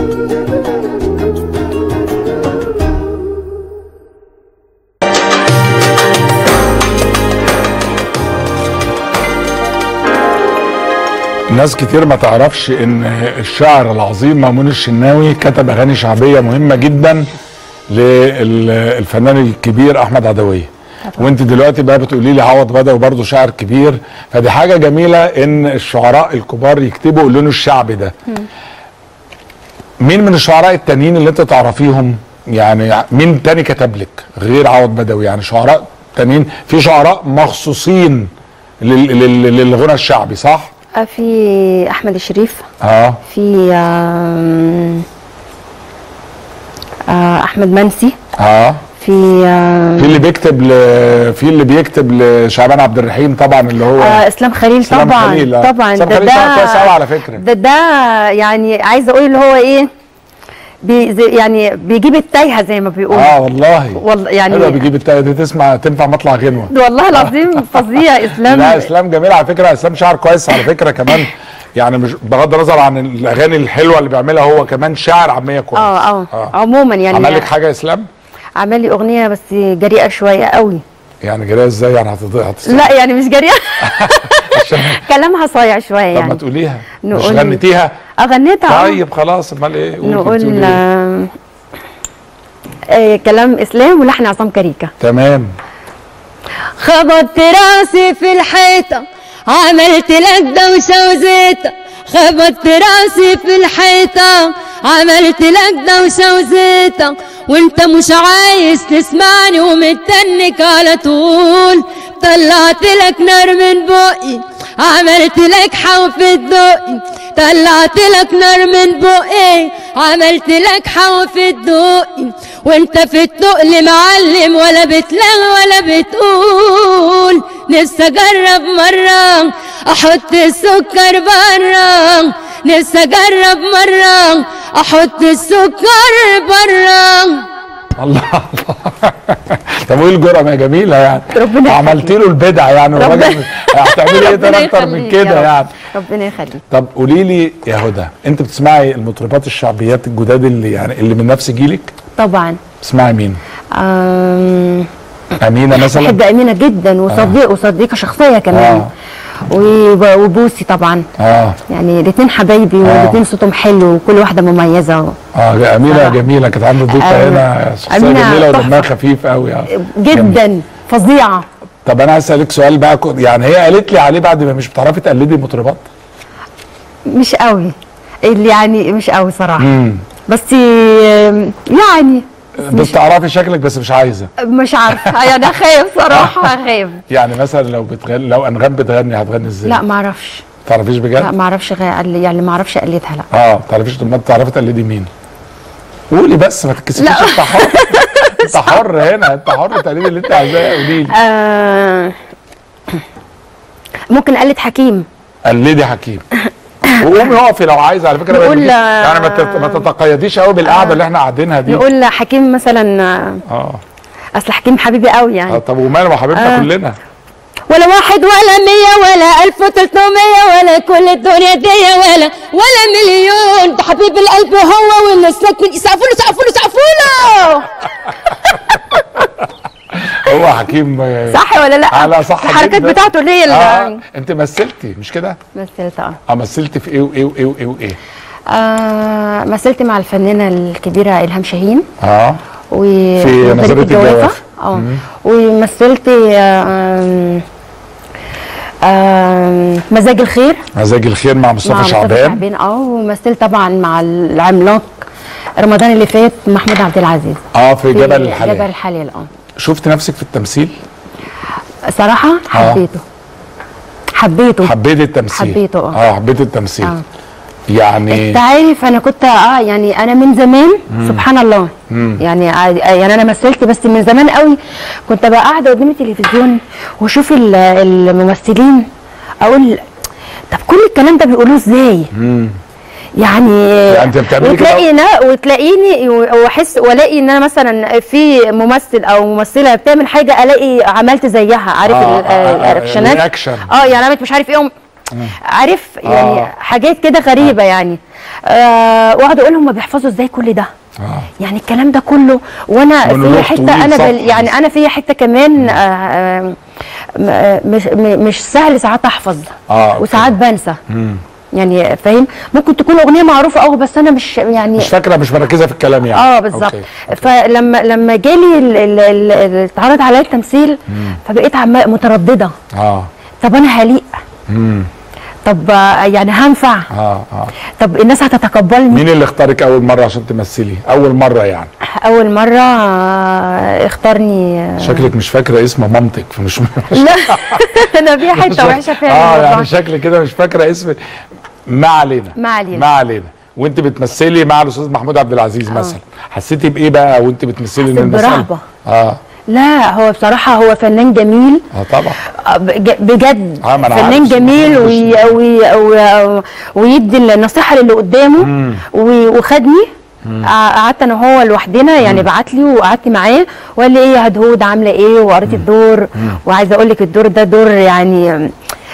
ناس كتير ما تعرفش ان الشاعر العظيم مأمون الشناوي كتب اغاني شعبيه مهمه جدا للفنان الكبير احمد عدويه وانت دلوقتي بقى بتقولي لي عوض بدوي برضه شاعر كبير فدي حاجه جميله ان الشعراء الكبار يكتبوا اللون الشعبي ده مين من الشعراء التانيين اللي انت تعرفيهم يعني مين تاني كتب لك غير عوض بدوي يعني شعراء تانيين في شعراء مخصوصين لل- لل- للغنى الشعبي صح؟ آه، في احمد الشريف اه في آم، آه، احمد منسي اه في آم، في اللي بيكتب ل... في اللي بيكتب لشعبان عبد الرحيم طبعا اللي هو آه اسلام خليل إسلام طبعا خليل، آه. طبعا إسلام خليل شاعر كويس أوي على فكرة. ده ده يعني عايزه اقول اللي هو ايه بي زي- يعني بيجيب التايهه زي ما بيقولوا اه والله والله يعني حلوه بيجيب التا- دي تسمع تنفع مطلع غنوه والله العظيم فظيع اسلام لا اسلام جميل على فكره اسلام شاعر كويس على فكره كمان يعني مش بغض النظر عن الاغاني الحلوه اللي بيعملها هو كمان شاعر عاميه كويس اه اه عموما يعني عمل لك حاجه يا اسلام عمل لي اغنيه بس جريئه شويه قوي يعني جريئه ازاي يعني هتضيع هتستنى لا يعني مش جريئه كلامها صايع شويه طب ما يعني تقوليها مش نقول- غنيتيها اغنيتها آه. طيب خلاص امال ايه قولي نقول بتقولي إيه؟ آه، آه، كلام اسلام ولحن عصام كريكه تمام خبطت راسي في الحيطة عملت لك دوشة وزيطة خبطت راسي في الحيطة عملت لك دوشة وزيطة وانت مش عايز تسمعني ومتنك على طول طلعت لك نار من بقي عملت لك حوف الدقي طلعت لك نار من بقي عملت لك حوف الدقي وانت في التقل معلم ولا بتلغ ولا بتقول نفسي اجرب مرة احط السكر برا نفسي اجرب مرة احط السكر برا الله الله طب وايه الجرأة يا جميله يعني ربنا عملت له البدع يعني والراجل هتعملي ايه ربنا تاني اكتر من يخليك يا كده رب. يعني ربنا يخليك طب قولي لي يا هدى انت بتسمعي المطربات الشعبيات الجداد اللي يعني اللي من نفس جيلك طبعا تسمعي مين آم، امينه مثلا بحب امينه جدا وصديق وصديقه شخصيه كمان آه. و- وبوسي طبعا اه يعني الاثنين حبايبي والاثنين صوتهم حلو وكل واحده مميزه اه امينه صراحة. جميله كانت عندها ضيفه آه، هنا شخصيه أمينة جميله تحفة. ودمها خفيف قوي اه جدا فظيعه طب انا عايز اسالك سؤال بقى كو- يعني هي قالت لي عليه بعد ما مش بتعرفي تقلدي مطربات مش قوي اللي يعني مش قوي صراحه امم بس آم، يعني بتعرفي شكلك بس مش عايزه مش عارفه يعني خايف صراحه خايف يعني مثلا لو بتغني لو انغام بتغني هتغني ازاي لا ما اعرفش تعرفيش بجد لا ما اعرفش غ- يعني ما اعرفش اقلدها لا اه تعرفيش طب ما تعرفي تقلدي مين قولي بس ما تتكسفيش لا. انت حر انت حر هنا انت حر تقلدي اللي انت عايزاه قولي لي آه ممكن اقلد حكيم قلدي حكيم وقومي اقفي لو عايزه على فكره نقول- بيجي- يعني ما تت- ما تتقيديش قوي بالقعده اللي احنا قاعدينها دي نقول حكيم مثلا آه، اه اصل حكيم حبيبي قوي آه، يعني طب وماله ما حبيبنا آه. كلنا ولا واحد ولا مية ولا ألف وتلتمية ولا كل الدنيا دي ولا ولا مليون ده حبيب القلب هو والناس لكن سقفوا له سقفوا له سقفوا له هو حكيم آه، صح ولا لا على صح الحركات جداً. بتاعته اللي هي اه ال- انت مثلتي مش كده مثلت اه اه مثلتي في ايه وايه وايه وايه وايه آه، مثلت مع الفنانه الكبيره الهام شاهين اه و في وفريق نظرية الجوافة. اه ومثلت آم، آم، مزاج الخير مزاج الخير مع مصطفى مع مصطفى شعبان شعبان اه ومثلت طبعا مع العملاق رمضان اللي فات محمود عبد العزيز اه في جبل جبل الحلال الحلال اه شفت نفسك في التمثيل صراحه حبيته حبيته حبيت التمثيل حبيته، اه. اه حبيت التمثيل اه يعني انت عارف انا كنت اه يعني انا من زمان سبحان الله يعني ع- يعني انا مثلت بس من زمان قوي كنت بقى قاعده قدام التلفزيون واشوف ال- الممثلين اقول طب كل الكلام ده بيقولوه ازاي يعني يعني انت بتعملي كده؟ وتلاقي نا- وتلاقيني و- واحس والاقي ان انا مثلا في ممثل او ممثله بتعمل حاجه الاقي عملت زيها عارف آه، ال- آه، آه، الرياكشنات الرياكشن. اه يعني عملت مش عارف ايه عارف يعني آه. حاجات كده غريبه يعني آه واقعد اقول هم بيحفظوا ازاي كل ده آه. يعني الكلام ده كله وانا في مونولوج حته طويل انا صفحة بل يعني انا في حته كمان آه آه م- آه، مش م- مش سهل ساعات احفظ آه، أوكي. وساعات بنسى يعني فاهم ممكن تكون اغنيه معروفه قوي بس انا مش يعني مش فاكره مش مركزه في الكلام يعني اه بالظبط أوكي. فلما لما جالي ال- ال- ال- ال- اتعرض عليا التمثيل فبقيت عم متردده اه طب انا هليق طب آه، يعني هنفع اه اه طب الناس هتتقبلني مين اللي اختارك اول مره عشان تمثلي اول مره يعني اول مره آه، اختارني آه، شكلك مش فاكره اسم مامتك فمش لا انا في حته وحشه فعلا اه والله. يعني شكل كده مش فاكره اسم ما علينا ما علينا. ما علينا وانت بتمثلي مع الاستاذ محمود عبد العزيز مثلا حسيتي بايه بقى وانت بتمثلي حسيت المسألة؟ برهبة. اه لا هو بصراحه هو فنان جميل اه طبعا آه، بج- بجد آه، ما أنا فنان عارف. جميل وي وي وي ويدي النصيحه للي قدامه وي- وخدني آه، قعدت انا وهو لوحدنا يعني بعت لي وقعدت معاه وقال لي ايه يا هدهود عامله ايه وقريت الدور وعايزه اقول لك الدور ده دور يعني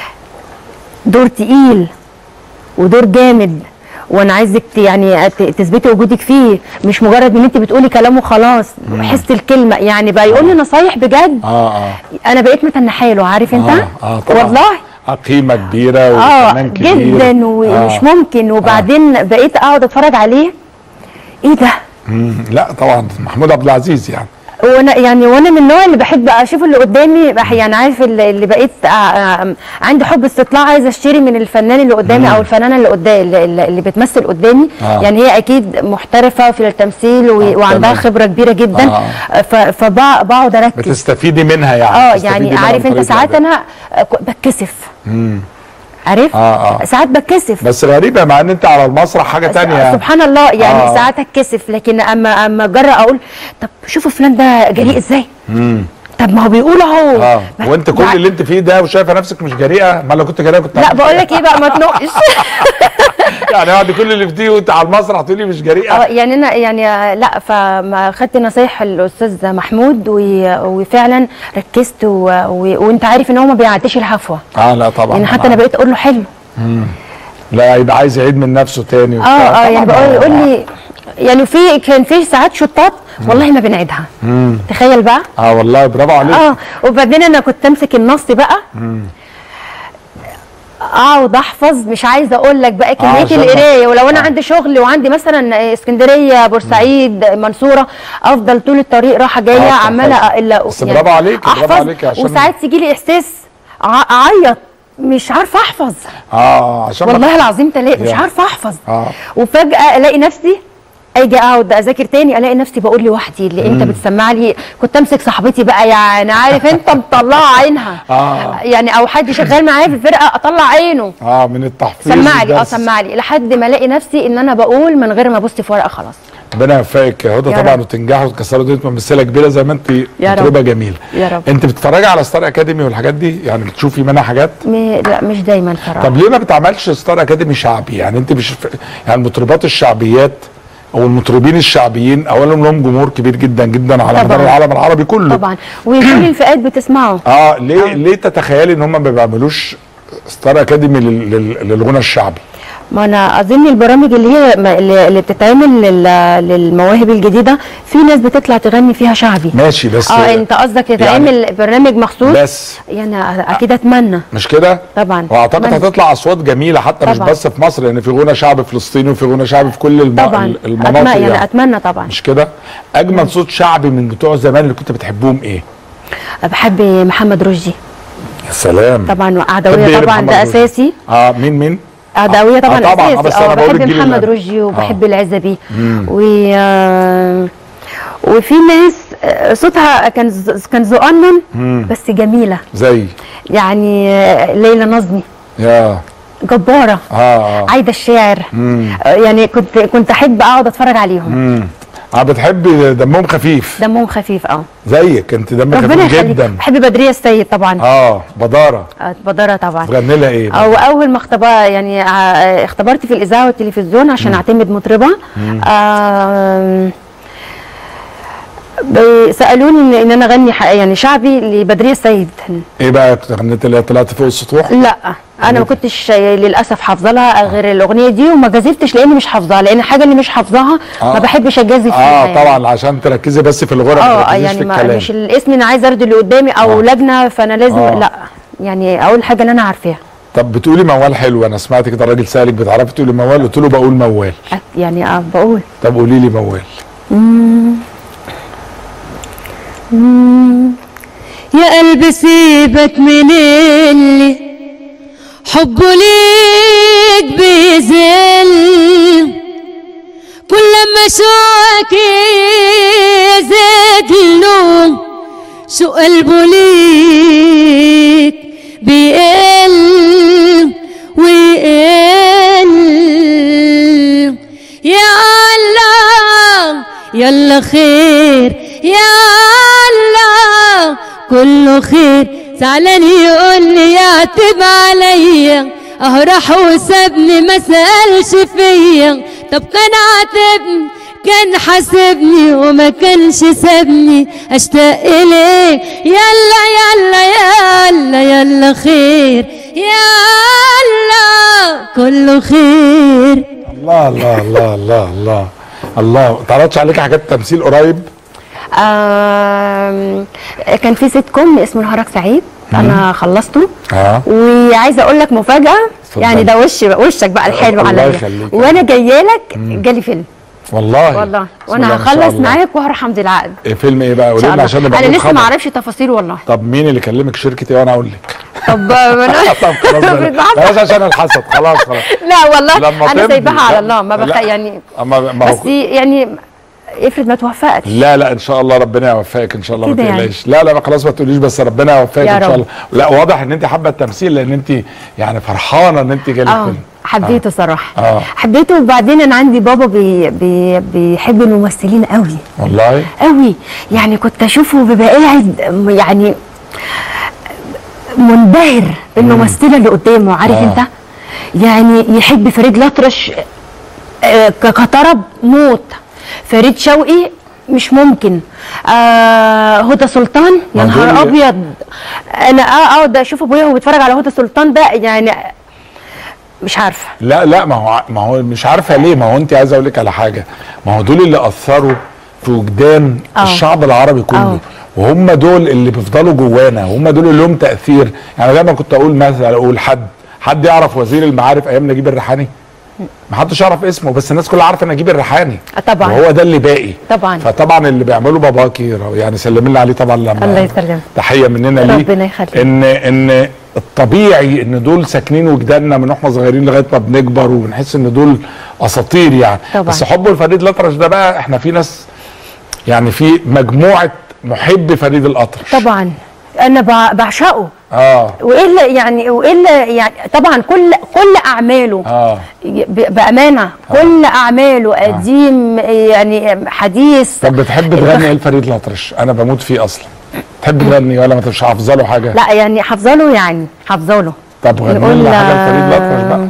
دور تقيل ودور جامد وانا عايزك ت- يعني ت- تثبتي وجودك فيه مش مجرد ان انت بتقولي كلام وخلاص حس الكلمه يعني بقى يقول لي نصايح بجد اه اه انا بقيت متنحه له عارف انت اه, آه طبعا والله آه قيمه كبيره اه وفنان كبير جدا ومش آه. ممكن وبعدين بقيت اقعد اتفرج عليه ايه ده مم. لا طبعا محمود عبد العزيز يعني وانا يعني وانا من النوع اللي بحب اشوف اللي قدامي بح- يعني عارف اللي اللي بقيت آه، آه، عندي حب استطلاع عايزه اشتري من الفنان اللي قدامي او الفنانه اللي قدامي اللي, اللي بتمثل قدامي آه. يعني هي اكيد محترفه في التمثيل و- آه، وعندها تمام. خبره كبيره جدا آه. فبقعد اركز بتستفيدي منها يعني اه بتستفيدي يعني منها عارف من انت طريقة ساعات الأداء. انا آه، ك- بتكسف عارف آه، آه. ساعات بتكسف بس غريبه مع ان انت على المسرح حاجه تانية يعني. سبحان الله يعني آه. آه. ساعات اتكسف لكن اما اما اجرأ اقول طب شوفوا فلان ده جريء ازاي طب ما هو بيقول اهو اه ما- وانت كل بع- اللي انت فيه ده وشايفه نفسك مش جريئه ما لو كنت جريئه كنت لا بقول لك ايه بقى ما تنقش يعني بعد كل اللي فيه وانت على المسرح تقولي مش اه جريئه يعني انا يعني آه، لا فما خدت نصايح الاستاذ محمود و- وفعلا ركزت و... و... وانت عارف ان هو ما بيعديش الهفوه اه لا طبعا يعني حتى انا بقيت اقول له حلو لا يبقى عايز يعيد من نفسه تاني اه وبتاع. اه يعني طبعاً بقول آه. يقول لي يعني في كان في ساعات شطات والله ما بنعيدها تخيل بقى اه والله برافو عليك اه وبعدين انا كنت امسك النص بقى اقعد احفظ مش عايزه اقول لك بقى كميه عشان ما- القرايه ولو انا آه. عندي شغل وعندي مثلا اسكندريه بورسعيد منصوره افضل طول الطريق رايحه جايه آه، عماله تحفظ. الا بس برافو عليك، برافو احفظ عليك عشان- وساعات تيجي لي احساس ع- اعيط مش عارفه احفظ اه عشان ما- والله العظيم تلاقي مش يا. عارفه احفظ آه. وفجاه الاقي نفسي اجي اقعد اذاكر تاني الاقي نفسي بقول لوحدي اللي انت بتسمع لي كنت امسك صاحبتي بقى يعني عارف انت مطلعه عينها آه. يعني او حد شغال معايا في الفرقه اطلع عينه اه من التحفيظ سمع لي اه والدرس. سمع لي لحد ما الاقي نفسي ان انا بقول من غير ما ابص في ورقه خلاص ربنا يوفقك يا هدى يا طبعا رب. وتنجحي وتكسري دنيا ممثله كبيره زي ما انت يا رب. مطربه جميله يا رب. انت بتتفرجي على ستار اكاديمي والحاجات دي يعني بتشوفي منها حاجات م... لا مش دايما صراحه طب ليه ما بتعملش ستار اكاديمي شعبي يعني انت مش يعني المطربات الشعبيات او المطربين الشعبيين اولا لهم جمهور كبير جدا جدا على طبعاً. مدار العالم العربي كله طبعا وكل الفئات بتسمعه اه ليه ليه تتخيلي ان هم ما بيعملوش ستار اكاديمي لل- لل- للغنى الشعبي ما انا اظن البرامج اللي هي ما- اللي اللي بتتعمل لل- للمواهب الجديده في ناس بتطلع تغني فيها شعبي ماشي بس اه انت قصدك يتعمل برنامج مخصوص بس يعني اكيد اتمنى مش كده طبعا. واعتقد أتمنى. هتطلع اصوات جميله حتى مش طبعا. بس في مصر يعني في غنى شعبي فلسطيني وفي غنى شعبي في كل الم... طبعا المناطق أتمنى يعني. يعني اتمنى طبعا مش كده اجمل صوت شعبي من بتوع زمان اللي كنت بتحبهم ايه بحب محمد رشدي يا سلام طبعا بتحب عدويه إيه طبعا لمحمد ده رشدي؟ اساسي اه مين مين عدويه طبعا آه طبعاً، آه اساسي بس أنا بقول بحب الجيل محمد اللي- رشدي وبحب آه. العزبي و آه، وفي ناس آه، صوتها كان ز- كان زقنن بس جميله زي يعني آه، ليلى نظمي يا جباره اه اه عايده الشاعر آه، يعني كنت كنت احب اقعد اتفرج عليهم امم اه بتحبي دمهم خفيف دمهم خفيف اه زيك انت دمك ربنا خفيف يخليك جدا بحب بدريه السيد طبعا اه بداره آه، بدره طبعا تغني لها ايه او اول ما اختبر يعني ع- اختبرت في الاذاعه والتلفزيون عشان اعتمد مطربه آم، ب- سالوني إن- ان انا اغني ح- يعني شعبي لبدريه السيد ايه بقى غنيت اللي طلعت فوق السطوح لا انا ما كنتش للاسف حافظه لها غير الاغنيه دي وما جازفتش لاني مش حافظاها لان الحاجه اللي مش حافظاها آه. ما بحبش اجازف فيها اه يعني. طبعا عشان تركزي بس في الغنى ما اه تركزيش يعني في ما الكلام مش الاسم انا عايزه ارضي اللي قدامي او آه. لجنه فانا لازم آه. لا يعني اول حاجه اللي انا عارفاها طب بتقولي موال حلو انا سمعت كده الراجل سالك بتعرفي تقولي موال قلت له بقول موال أك- يعني اه بقول طب قولي لي موال يا قلبي سيبك من اللي حبه ليك بيزل كل ما شوقك يزيد له شو قلبه ليك بيقل ويقل يا الله يلا خير يا الله كله خير زعلان يقول لي يعتب عليا اه راح وسابني ما سألش فيا طب كان عاتبني كان حاسبني وما كانش سابني اشتاق اليه يلا يلا يلا يلا خير يلا كله خير الله الله الله الله الله الله اتعرضش عليك حاجات تمثيل قريب آم، كان في سيت كوم اسمه نهارك سعيد انا خلصته اه وعايزه اقول لك مفاجاه اتفضلي. يعني ده وش وشك بقى الحلو الله عليا يخليك. وانا جايه لك جالي فيلم والله والله بسم الله وانا ما شاء هخلص الله. معاك وهروح امضي العقد إيه فيلم ايه بقى ان قولي شاء لنا الله عشان نبقى انا نقول لسه ما خبر. اعرفش تفاصيل والله طب مين اللي كلمك شركه ايه وانا اقول لك طب انا طب خلاص بلاش بلاش عشان الحسد خلاص خلاص لا والله لما انا تمضي. سايباها على لا، الله ما بخ لا. يعني اما ما بس هو يعني افرض ما توفقتش لا لا ان شاء الله ربنا يوفقك ان شاء الله ما كده يعني. تقلقيش لا لا خلاص ما تقوليش بس ربنا يوفقك يا ان شاء رب. الله لا واضح ان انت حابه التمثيل لان انت يعني فرحانه ان انت جالك اه فيلم حبيته صراحه آه. حبيته وبعدين انا عندي بابا بي بي بيحب الممثلين قوي والله قوي يعني كنت اشوفه بيبقى قاعد يعني منبهر بالممثله اللي قدامه عارف آه. انت يعني يحب فريد الأطرش آه، ك- كطرب موت فريد شوقي مش ممكن آه هدى سلطان يا ما دول- نهار ابيض انا اه اقعد اشوف ابويا وهو بيتفرج على هدى سلطان ده يعني مش عارفه لا لا ما هو ما هو مش عارفه ليه ما هو انت عايز اقول لك على حاجه ما هو دول اللي اثروا في وجدان آه. الشعب العربي كله آه. وهم دول اللي بيفضلوا جوانا هم دول اللي لهم تاثير يعني دايما كنت اقول مثلا اقول حد حد يعرف وزير المعارف ايام نجيب الريحاني ما حدش يعرف اسمه بس الناس كلها عارفه نجيب الريحاني آه طبعا. وهو ده اللي باقي طبعا. فطبعا اللي بيعمله باباكي يعني سلمي لنا عليه طبعا لما الله يسلمك. تحيه مننا ليه ربنا يخليك. ان ان الطبيعي ان دول ساكنين وجداننا من واحنا صغيرين لغايه ما بنكبر وبنحس ان دول اساطير يعني طبعا. بس حبه لفريد الأطرش ده بقى احنا في ناس يعني في مجموعه محب فريد الأطرش طبعا انا بع- بعشقه اه والا يعني والا يعني طبعا كل كل اعماله اه ب- بامانه كل اعماله قديم يعني حديث طب بتحب تغني ايه لفريد الأطرش انا بموت فيه اصلا تحب تغني ولا ما مش حافظه له حاجه لا يعني حافظه له يعني حافظه له طب غني نقول، لنا حاجه لفريد الأطرش بقى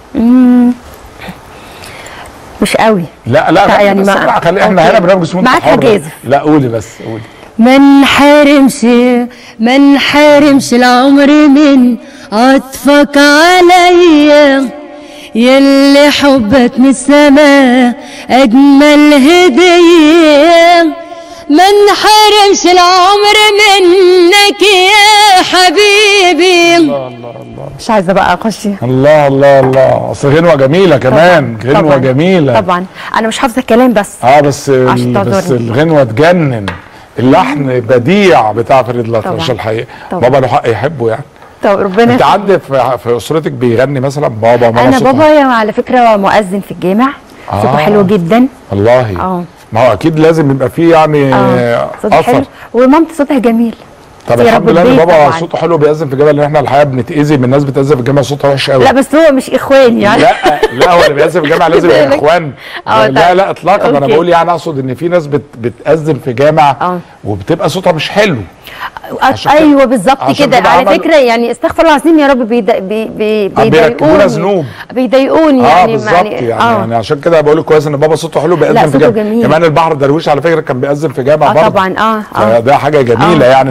مش قوي لا لا لا، خلي يعني بس ما- بقى، خلي احنا أوكي. هنا برنامج اسمه انت معاك حر. هجازف. لا قولي بس قولي ما نحرمش ما نحرمش العمر من عطفك عليا يلي حبك من السماء اجمل هديه ما نحرمش العمر منك يا حبيبي الله الله الله مش عايزه بقى اخش الله الله الله اصل غنوه جميله كمان طبعاً، غنوه طبعاً، جميله طبعا انا مش حافظه الكلام بس اه بس عشان ال- بس تعذرني. الغنوه تجنن اللحن بديع بتاع فريد الأطرش طبعاً. الحقيقه طبعاً. بابا له حق يحبه يعني طب ربنا انت يخليك. عندك في, في اسرتك بيغني مثلا بابا وماما انا صوتهم- بابا على فكره مؤذن في الجامع صوته آه. حلو جدا والله اه ما هو اكيد لازم يبقى فيه يعني اه صوته اثر حلو ومامتي صوتها جميل طب يا الحمد رب لله ان البيت بابا طبعاً. صوته حلو بيأذن في الجامع لان احنا الحقيقه بنتاذي من الناس بتأذن في الجامع صوتها وحش قوي لا بس هو مش اخواني يعني لا لا هو اللي بيأذن في الجامع لازم يبقى بالك. اخوان اه لا طيب. لا اطلاقا انا اوكي. بقول يعني اقصد ان في ناس بت بتأذن في جامع اه. وبتبقى صوتها مش حلو أ- عشان كده- ايوه بالظبط عشان كده كده على عملوا- فكره يعني استغفر الله العظيم يا رب بيضا- بي بي بيركبونا بيضايقوني ذنوب. بيضايقوني اه يعني بالظبط يعني, اه يعني عشان كده بقول لك كويس ان بابا صوته حلو لا، بيأذن في صوته جامع جميل. كمان البحر درويش على فكره كان بيأذن في جامع اه برضه طبعا اه اه ده حاجه جميله آه، يعني صوته ان جميل حد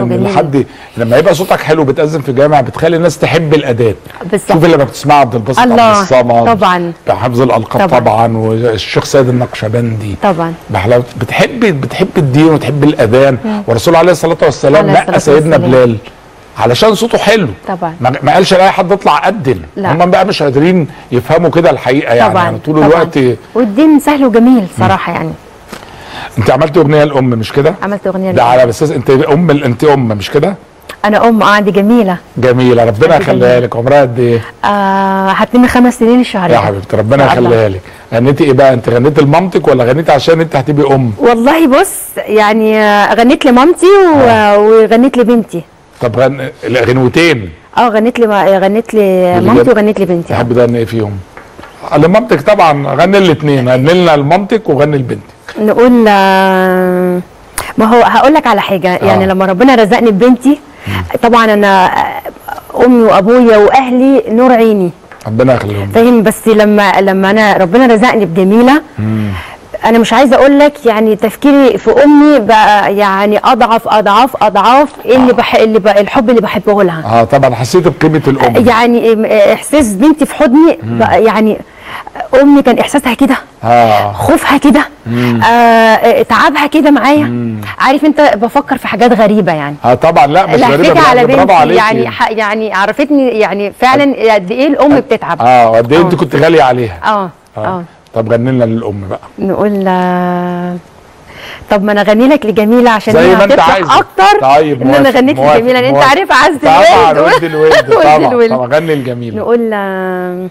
حد لما يبقى صوتك حلو بتأذن في جامع بتخلي الناس تحب الاداب بالظبط. شوف لما بتسمع عبد الباسط عبد الله، الصمد طبعا. حفظ الالقاب طبعا. طبعا, طبعا والشيخ سيد النقشبندي طبعا بحلاوة بتحب بتحب الدين وتحب الاذان والرسول عليه الصلاه والسلام عليه نقى الصلاة سيدنا والسلام. بلال علشان صوته حلو طبعا. ما ما قالش لاي حد اطلع قدم لا. هم بقى مش قادرين يفهموا كده الحقيقه يعني, طبعا يعني طول طبعا. الوقت والدين سهل وجميل صراحه يعني انت عملت اغنيه لام مش كده؟ عملت اغنيه ده لأم. على اساس انت ام انت ام مش كده؟ انا ام اه دي جميله جميله ربنا حبيبتي يخليها جميلة. لك عمرها قد ايه؟ آه هتتم خمس سنين الشهر يا ده. حبيبتي ربنا إن شاء الله. يخليها لك غنيتي ايه بقى انت غنيتي لمامتك ولا غنيتي عشان انت هتبقي ام؟ والله بص يعني آه، غنيت لمامتي و... وغنيت لبنتي طب غن... غنوتين اه غنيت لي غنيت لمامتي بجد؟ وغنيت لبنتي آه. تحب تغني ايه فيهم؟ لمامتك طبعا غني الاثنين غني لنا لمامتك وغني لبنتك نقول آه، ما هو هقول لك على حاجه يعني آه. لما ربنا رزقني ببنتي طبعا انا آه، امي وابويا واهلي نور عيني ربنا يخليهم لك. فاهم بس لما لما انا ربنا رزقني بجميله انا مش عايزه اقول لك يعني تفكيري في امي بقى يعني اضعف اضعاف اضعاف اللي بح اللي بقى الحب اللي بحبه لها اه طبعا حسيت بقيمه الام يعني احساس بنتي في حضني بقى يعني امي كان احساسها كده اه خوفها كده آه تعبها كده معايا عارف انت بفكر في حاجات غريبه يعني اه طبعا لا مش غريبه لهفتها على بالعكس، برافو بنتي عليكي يعني ح- يعني عرفتني يعني فعلا قد ايه الام بتتعب اه وقد ايه انت آه. كنت غاليه عليها اه اه طب غني لنا للام بقى نقول آه، طب ما انا اغني لك لجميله عشان زي هي ما انت هتفرح عايز اكتر طيب ان انا موافق، غنيت موافق، لجميله لان انت موافق. عارف عز طبعا الولد ود الود ود طبعا الولد. طبعا غني الجميل نقول آه،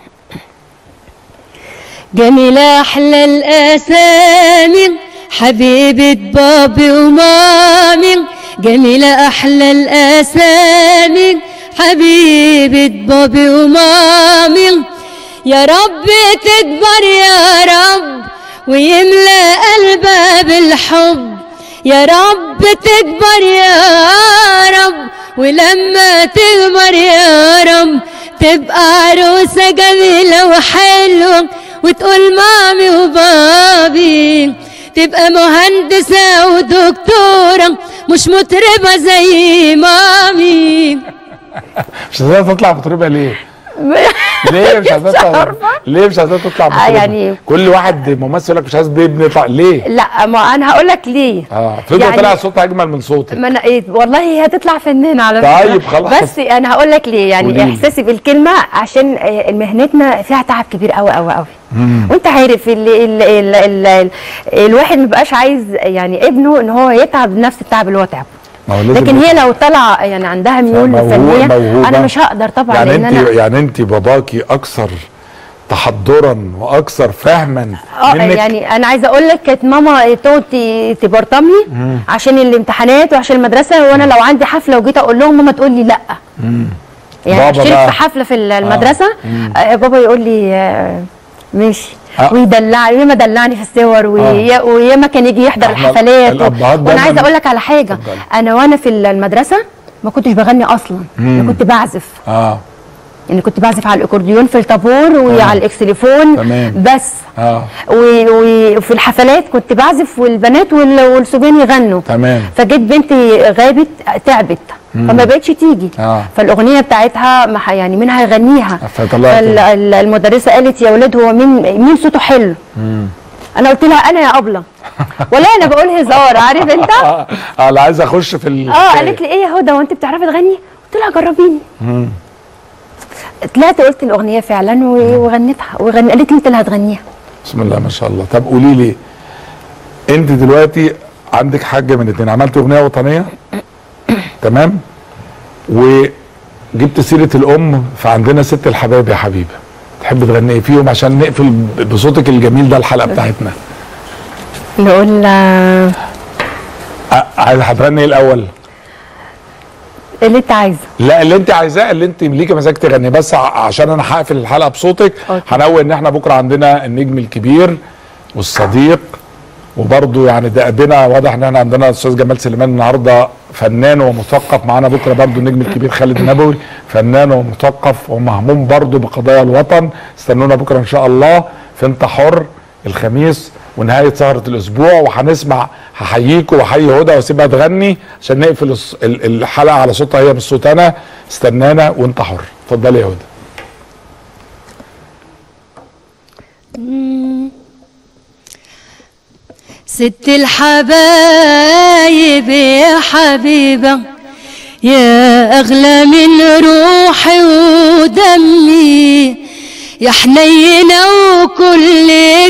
جميلة أحلى الأسامي حبيبة بابي ومامي جميلة أحلى الأسامي حبيبة بابي ومامي يا رب تكبر يا رب ويملى قلبها بالحب يا رب تكبر يا رب ولما تكبر يا رب تبقى عروسة جميلة وحلوة وتقول مامي وبابي تبقى مهندسة ودكتورة مش مطربة زي مامي مش عايزاها تطلع مطربه ليه؟ ليه مش عايزاها تطلع ليه مش عايزاها تطلع مطربه؟ يعني- كل واحد ممثل يقول لك مش عايز ابني يطلع ليه؟ لا ما انا هقول لك ليه اه افرض يعني- طلع صوتها اجمل من صوتك ما انا ايه والله هي هتطلع فنانه على فكره طيب خلاص. بس انا هقول لك ليه يعني قوليلي. احساسي بالكلمه عشان آه، مهنتنا فيها تعب كبير قوي قوي قوي وانت عارف ال ال ال ال ال الواحد ما بقاش عايز يعني ابنه ان هو يتعب نفس التعب اللي هو تعبه ما هو لازم لكن يبقى- هي لو طلع يعني عندها ميول موهوب- فنيه موهوبة. انا مش هقدر طبعا يعني لان انت انا يعني انت باباكي اكثر تحضرا واكثر فهما اه منك يعني انا عايزه اقول لك كانت ماما تقعد ت- تبرطمني عشان الامتحانات وعشان المدرسه وانا لو عندي حفله وجيت اقول لهم ماما تقول لي لا يعني بابا اشترك بقى. في حفله في المدرسه آه بابا يقول لي آه ماشي آه. ويدلعني وياما دلعني في الصور ويا- وياما كان يجي يحضر احنا الحفلات و... الأبهات وانا عايزه دايماً- اقول لك على حاجه اتفضلي. انا وانا في المدرسه ما كنتش بغني اصلا انا كنت بعزف اه يعني كنت بعزف على الاكورديون في الطابور وعلى الاكسليفون تمام. بس اه و- و- وفي الحفلات كنت بعزف والبنات وال- والصبيان يغنوا تمام. فجيت بنتي غابت تعبت فما بقتش تيجي آه. فالاغنيه بتاعتها ما ح- يعني مين هيغنيها فطلعت. فالمدرسه قالت يا ولاد هو مين مين صوته حلو انا قلت لها انا يا ابله ولا انا بقول هزار عارف انت اه اه لا عايز اخش في ال اه قالت لي ايه يا هدى وانت بتعرفي تغني قلت لها جربيني طلعت قلت الاغنيه فعلا و- وغنيتها وغن... قالت لي انت اللي هتغنيها بسم الله ما شاء الله طب قولي لي انت دلوقتي عندك حاجه من اتنين عملت اغنيه وطنيه تمام وجبت سيره الام فعندنا ست الحبايب يا حبيبه تحب تغني ايه فيهم عشان نقفل بصوتك الجميل ده الحلقه بتاعتنا نقول آه، ع- عايز هتغني ايه الاول اللي انت عايزه لا اللي انت عايزاه اللي انت ليكي مزاج تغني بس ع- عشان انا هقفل الحلقه بصوتك أوكي. هنوه ان احنا بكره عندنا النجم الكبير والصديق وبرضه يعني ده ابنا واضح ان احنا عندنا الاستاذ جمال سليمان النهارده فنان ومثقف معانا بكره برضه النجم الكبير خالد النبوي فنان ومثقف ومهموم برضه بقضايا الوطن استنونا بكره ان شاء الله في انت حر الخميس ونهايه سهره الاسبوع وهنسمع هحييكوا واحيي هدى واسيبها تغني عشان نقفل الص- ال- الحلقه على صوتها هي مش صوت انا استنانا وانت حر اتفضلي يا هدى ست الحبايب يا حبيبة يا أغلى من روحي ودمي يا حنينة وكل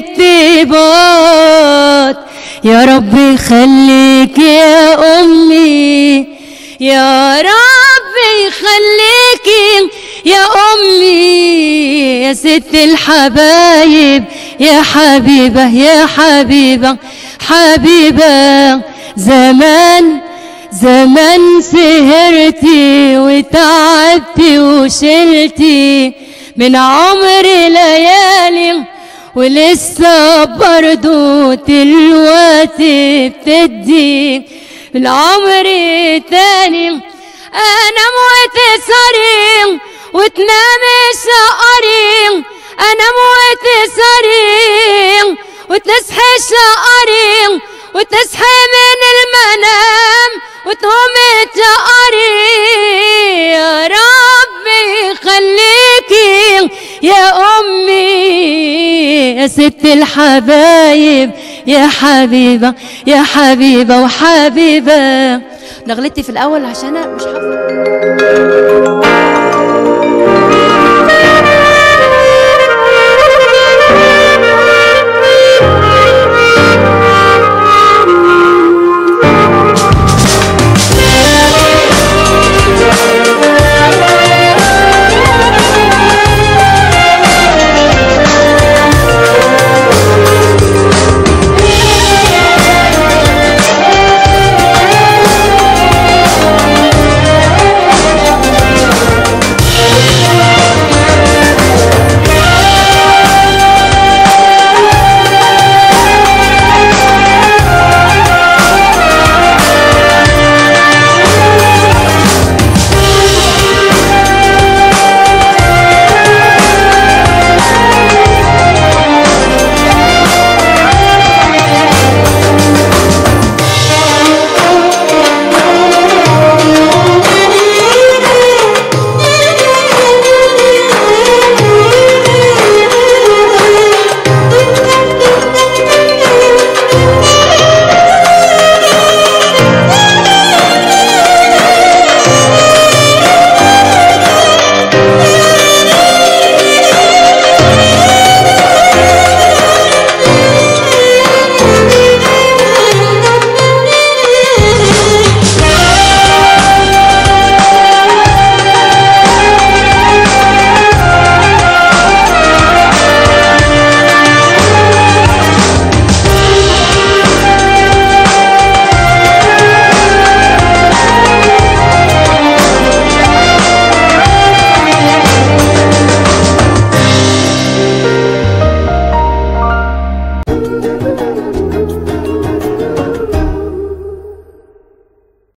الطيبات يا رب يخليك يا أمي يا رب يخليكي يا أمي يا ست الحبايب يا حبيبة يا حبيبة حبيبة زمان زمان سهرتي وتعبتي وشلتي من عمري ليالي ولسه برضو دلوقتي بتدي من عمري تاني انام وتسهري وتنامي شقري انام وتسهري وتصحي شقري وتصحي من المنام وتقومي تقري يا ربي يخليكي يا امي يا ست الحبايب يا حبيبه يا حبيبه وحبيبه انا غلطت في الاول عشان انا مش حافظه